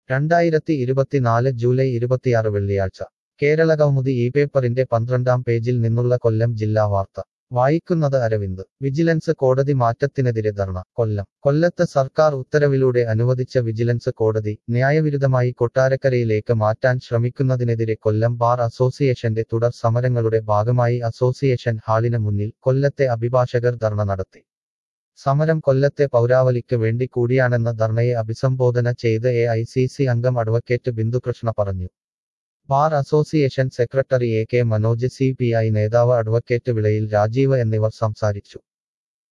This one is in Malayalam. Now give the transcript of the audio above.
രണ്ടായിരത്തി ഇരുപത്തിനാല് ജൂലൈ ഇരുപത്തിയാറ് വെള്ളിയാഴ്ച കേരള കൗമുദി ഈ പേപ്പറിന്റെ പന്ത്രണ്ടാം പേജിൽ നിന്നുള്ള കൊല്ലം ജില്ലാ വാർത്ത വായിക്കുന്നത് അരവിന്ദ് വിജിലൻസ് കോടതി മാറ്റത്തിനെതിരെ ധർണ കൊല്ലം കൊല്ലത്ത് സർക്കാർ ഉത്തരവിലൂടെ അനുവദിച്ച വിജിലൻസ് കോടതി ന്യായവിരുദ്ധമായി കൊട്ടാരക്കരയിലേക്ക് മാറ്റാൻ ശ്രമിക്കുന്നതിനെതിരെ കൊല്ലം ബാർ അസോസിയേഷന്റെ തുടർ സമരങ്ങളുടെ ഭാഗമായി അസോസിയേഷൻ ഹാളിന് മുന്നിൽ കൊല്ലത്തെ അഭിഭാഷകർ ധർണ നടത്തി സമരം കൊല്ലത്തെ പൗരാവലിക്ക് വേണ്ടി കൂടിയാണെന്ന ധർണയെ അഭിസംബോധന ചെയ്ത് എ ഐ സി സി അംഗം അഡ്വക്കേറ്റ് ബിന്ദുകൃഷ്ണ പറഞ്ഞു bar association secretary A K Manoj C P I നേതാവ് അഡ്വക്കേറ്റ് വിളയിൽ രാജീവ് എന്നിവർ സംസാരിച്ചു